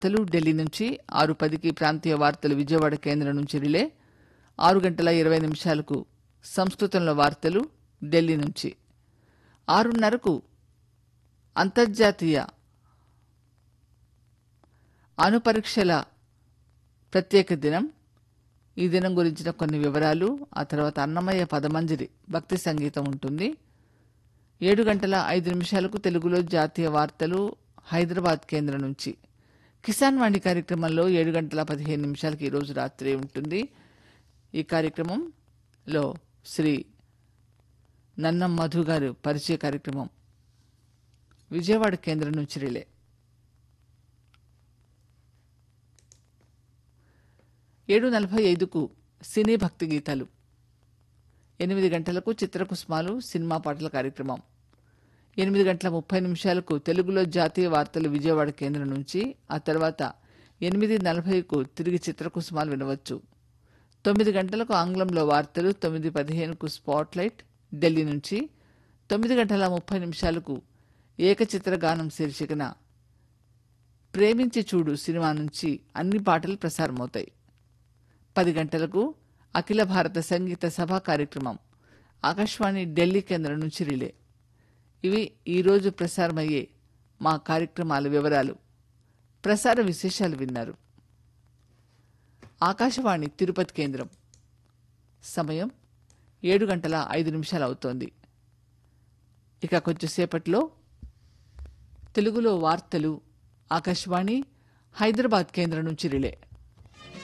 వార్తలు ఢిల్లీ నుంచి ఆరు పదికి ప్రాంతీయ వార్తలు విజయవాడ కేంద్రం నుంచి రిలే ఆరు గంటల ఇరవై నిమిషాలకు సంస్కృతంలో వార్తలు ఢిల్లీ నుంచి ఆరున్నరకు అంతర్జాతీయ అణుపరీక్షల ప్రత్యేక దినం ఈ దినం గురించిన కొన్ని వివరాలు ఆ తర్వాత అన్నమయ్య పదమంజరి భక్తి సంగీతం ఉంటుంది ఏడు గంటల ఐదు నిమిషాలకు తెలుగులో జాతీయ వార్తలు హైదరాబాద్ కేంద్రం నుంచి కిసాన్ వాణి కార్యక్రమంలో ఏడు గంటల పదిహేను నిమిషాలకి ఈరోజు రాత్రి ఉంటుంది ఈ కార్యక్రమంలో శ్రీ నన్నం మధు గారు పరిచయ కార్యక్రమం విజయవాడ కేంద్రం నుంచి రిలే ఏడు నలభై ఐదుకు సినీ భక్తి గీతాలు ఎనిమిది గంటలకు చిత్రకుస్మాలు సినిమా పాటల కార్యక్రమం ఎనిమిది గంటల ముప్పై నిమిషాలకు తెలుగులో జాతీయ వార్తలు విజయవాడ కేంద్రం నుంచి ఆ తర్వాత ఎనిమిది నలభైకు తిరిగి చిత్రకుసుమాలు వినవచ్చు తొమ్మిది గంటలకు ఆంగ్లంలో వార్తలు తొమ్మిది పదిహేనుకు స్పాట్లైట్ ఢిల్లీ నుంచి తొమ్మిది గంటల ముప్పై నిమిషాలకు ఏకచిత్ర గానం శీర్షికన ప్రేమించి చూడు సినిమా నుంచి అన్ని పాటలు ప్రసారమవుతాయి పది గంటలకు అఖిల భారత సంగీత సభా కార్యక్రమం ఆకాశవాణి ఢిల్లీ కేంద్రం నుంచి రిలే ఇవి ఈరోజు ప్రసారమయ్యే మా కార్యక్రమాల వివరాలు ప్రసార విశేషాలు విన్నారు ఆకాశవాణి తిరుపతి కేంద్రం సమయం ఏడు గంటల ఐదు నిమిషాలు అవుతోంది ఇక కొంచెంసేపట్లో తెలుగులో వార్తలు ఆకాశవాణి హైదరాబాద్ కేంద్రం నుంచి రిలే